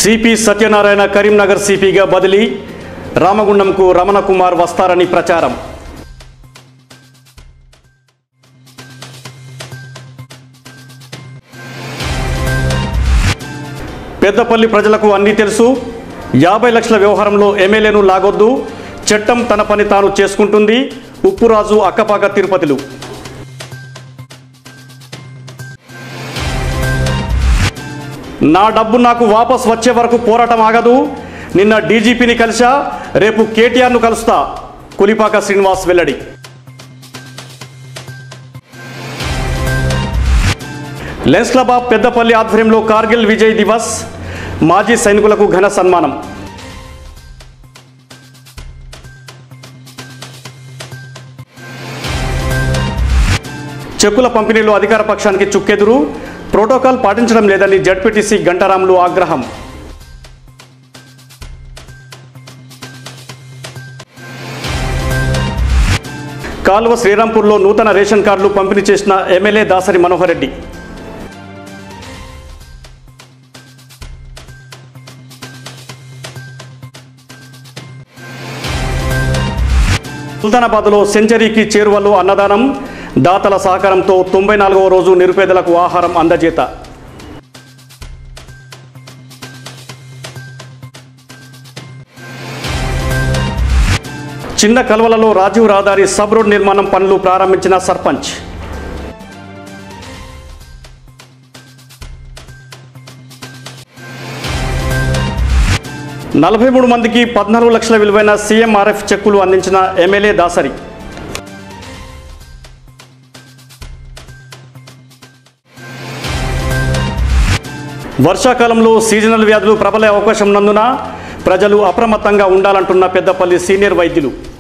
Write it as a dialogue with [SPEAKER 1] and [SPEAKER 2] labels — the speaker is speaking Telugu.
[SPEAKER 1] సిపి సత్యనారాయణ కరీంనగర్ సిపిగా బదిలీ రామగుండంకు రమణ కుమార్ వస్తారని ప్రచారం పెద్దపల్లి ప్రజలకు అన్నీ తెలుసు యాభై లక్షల వ్యవహారంలో ఎమ్మెల్యేను లాగొద్దు చట్టం తన పని తాను చేసుకుంటుంది ఉప్పురాజు అక్కపాక తిరుపతిలు నా డబ్బు నాకు వాపస్ వచ్చే వరకు పోరాటం ఆగదు నిన్న డీజీపీని కలిసా రేపు కేటీఆర్ను కలుస్తా కులిపాక శ్రీనివాస్ వెల్లడి లెన్స్ క్లబ్ ఆఫ్ పెద్దపల్లి ఆధ్వర్యంలో కార్గిల్ విజయ్ దివస్ మాజీ సైనికులకు ఘన సన్మానం చెక్కుల పంపిణీలో అధికార పక్షానికి చుక్కెదురు ప్రోటోకాల్ పాటించడం లేదని జడ్పీటీసీ గంటారాములు ఆగ్రహం కాలువ శ్రీరాంపూర్లో నూతన రేషన్ కార్డులు పంపిణీ చేసిన ఎమ్మెల్యే దాసరి మనోహర్ రెడ్డి సుల్తానాబాద్లో సెంచరీకి చేరువలో అన్నదానం దాతల సహకారంతో తొంభై నాలుగవ రోజు నిరుపేదలకు ఆహారం అందజేత చిన్న కల్వలలో రాజీవ్ రహదారి సబ్ రోడ్ నిర్మాణం పనులు ప్రారంభించిన సర్పంచ్ నలభై మూడు మందికి పద్నాలుగు లక్షల విలువైన సీఎంఆర్ఎఫ్ చెక్కులు అందించిన ఎమ్మెల్యే దాసరి వర్షాకాలంలో సీజనల్ వ్యాధులు ప్రబలే అవకాశం ఉన్నందున ప్రజలు అప్రమత్తంగా ఉండాలంటున్న పెద్దపల్లి సీనియర్ వైద్యులు